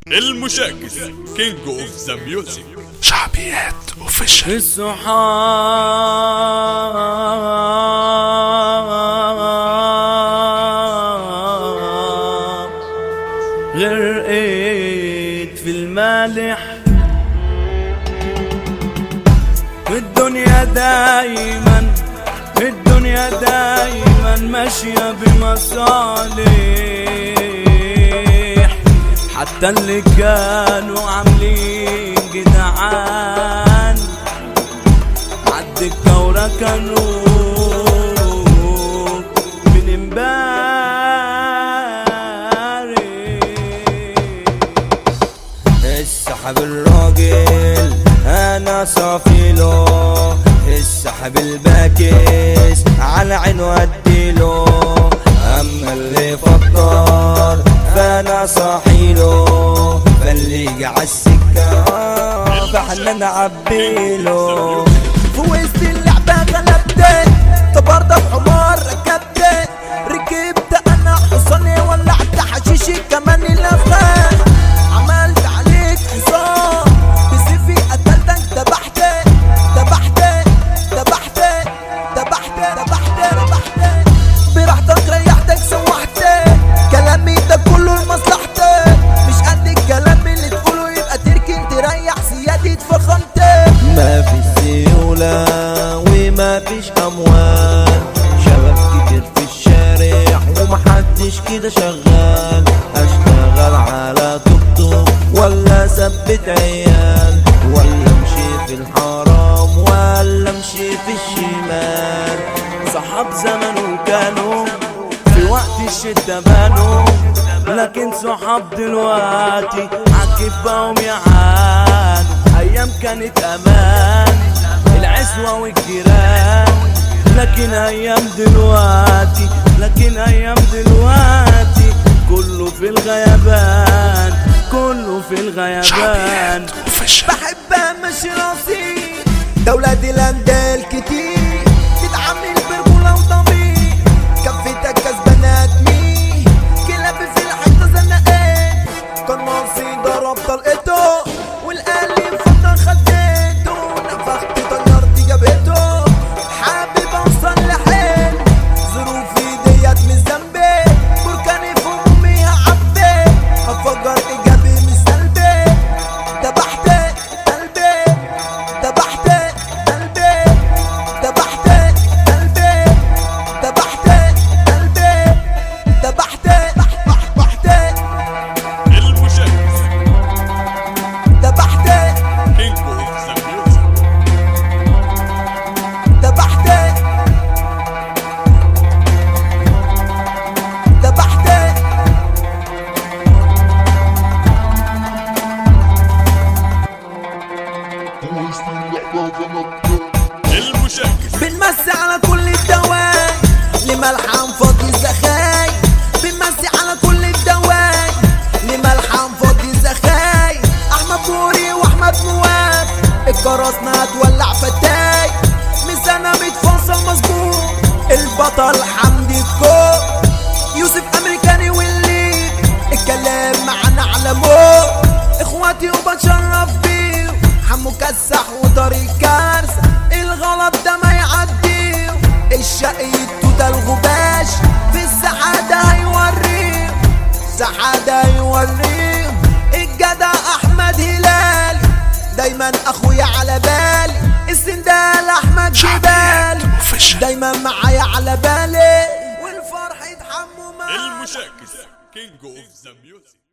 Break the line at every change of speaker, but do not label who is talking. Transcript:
المشاكس كينج اوف ذا ميوزك
شعبيات اوفيشال
الصحاب غرقت في المالح الدنيا دايما الدنيا دايما ماشية بمصالح حتى اللي كانوا عاملين جدعان عد الكورة كانوا من امبارح
السحب الراجل انا صافي له السحب الباكس على عينه اديله اما اللي فكر فانا صاحي له فاللي يجي عالسكه فاحنا نعبيله
في وسط اللعبة غلبت طبرت بحمار ركبت ركبت انا حصاني ولعت حشيشي كمان الافغان عملت عليك حصان بسيفي قتلتك ذبحت ذبحت ذبحت ذبحت ذبحت ذبحت براحتك ريحتك سوحت كلامي ده كله لمصلحتك مش قد الكلام اللي تقوله يبقى تركن تريح سيادة فخامتك
ما فيش سيولة وما فيش أموال شباب كتير في الشارع ومحدش كده شغال أشتغل على توك توك ولا ثبت عيال ولا امشي في الحرام ولا امشي في الشمال
صحاب زمن كانوا في وقت الشدة بانوا لكن صحاب دلوقتي عكيف بقوا يعانوا أيام كانت أمان العزوة والجيران لكن أيام دلوقتي لكن أيام دلوقتي كله في الغيابان كله في الغيابان
شعبيات اوفيشال
بحب امشي راسي ده ولاد الاندال كتير تتعامل برجولة وضمير كفتك كسبانات مين كلابي في الحتة زنقات كان ناصي ضرب طلقته والقلب فترة خدته نفخت طيرتي جابته حابب اوصل لحين ظروفي ديت مش ذنبي بركاني في امي هعبي هفجر ايجابي مش سلبي ذبحت قلبي ذبحت قلبي ذبحت قلبي ذبحت قلبي ذبحت بحبحت
المشاكس
ذبحت
كينج اوف ذا ميوزك
ذبحت ذبحت
المشاكس
بنمسي على كل الدواي لملحم فاضي الزخاي بنمسي على كل الدواي لملحم فاضي الزخاي احمد بوري واحمد نواف الكراسنا هتولع فتاي ميزانا بيتفصل مظبوط البطل حمدي الكوك يوسف امريكاني والليل الكلام معانا على موت اخواتي وبتشرف بيه حمو كسح وطريق كارثة الغلط ده ما يعديه الشقي ده الغباش في السعادة هيوريه سعادة هيوريه الجدع احمد هلال دايما اخويا على بالي السندال احمد
شعبيات
جبال
اوفيشال
دايما معايا على بالي والفرح يتحموا معايا
المشاكس كينج اوف ذا ميوزك